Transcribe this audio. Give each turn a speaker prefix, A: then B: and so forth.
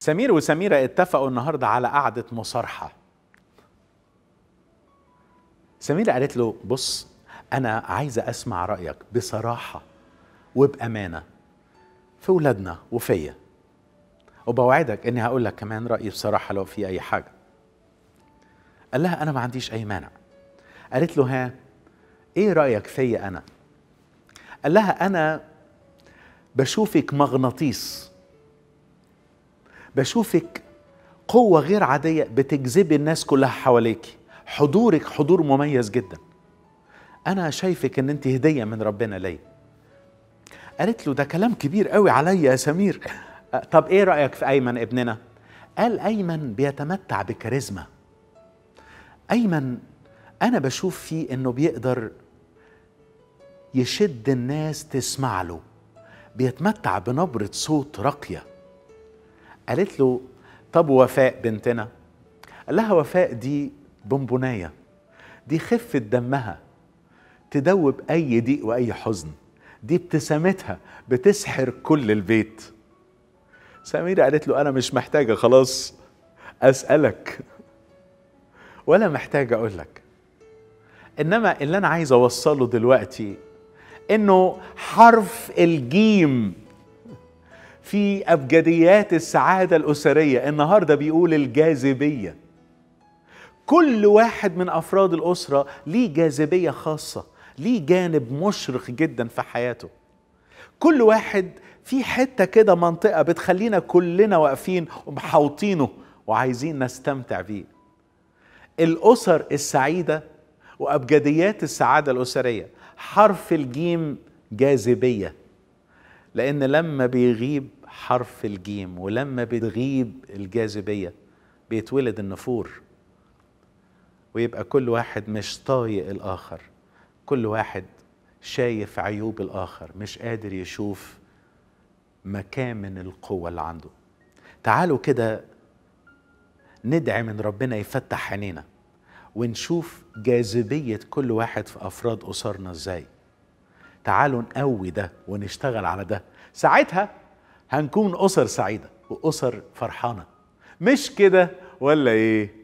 A: سمير وسميرة اتفقوا النهاردة على قعدة مصارحة سميرة قالت له بص أنا عايزة أسمع رأيك بصراحة وبأمانة في ولادنا وفيا وبوعدك إني هقول لك كمان رأيي بصراحة لو في أي حاجة قال لها أنا ما عنديش أي مانع قالت له ها إيه رأيك فيا أنا قال لها أنا بشوفك مغناطيس بشوفك قوة غير عادية بتجذبي الناس كلها حواليك حضورك حضور مميز جدا أنا شايفك إن أنت هدية من ربنا ليا قالت له ده كلام كبير قوي عليا يا سمير طب إيه رأيك في أيمن ابننا قال أيمن بيتمتع بكاريزما أيمن أنا بشوف فيه إنه بيقدر يشد الناس تسمع له بيتمتع بنبرة صوت راقية قالت له طب وفاء بنتنا قال لها وفاء دي بونبوناية دي خفة دمها تدوب أي ضيق وأي حزن دي ابتسامتها بتسحر كل البيت سميرة قالت له أنا مش محتاجة خلاص أسألك ولا محتاجة أقول لك إنما اللي أنا عايز أوصله دلوقتي إنه حرف الجيم في أبجديات السعادة الأسرية النهاردة بيقول الجاذبية كل واحد من أفراد الأسرة ليه جاذبية خاصة ليه جانب مشرق جدا في حياته كل واحد في حتة كده منطقة بتخلينا كلنا واقفين ومحاوطينه وعايزين نستمتع بيه الأسر السعيدة وأبجديات السعادة الأسرية حرف الجيم جاذبية لأن لما بيغيب حرف الجيم ولما بتغيب الجاذبية بيتولد النفور ويبقى كل واحد مش طايق الآخر كل واحد شايف عيوب الآخر مش قادر يشوف مكامن القوة اللي عنده تعالوا كده ندعي من ربنا يفتح عينينا ونشوف جاذبية كل واحد في أفراد أسرنا إزاي تعالوا نقوي ده ونشتغل على ده ساعتها هنكون أسر سعيدة وأسر فرحانة مش كده ولا إيه؟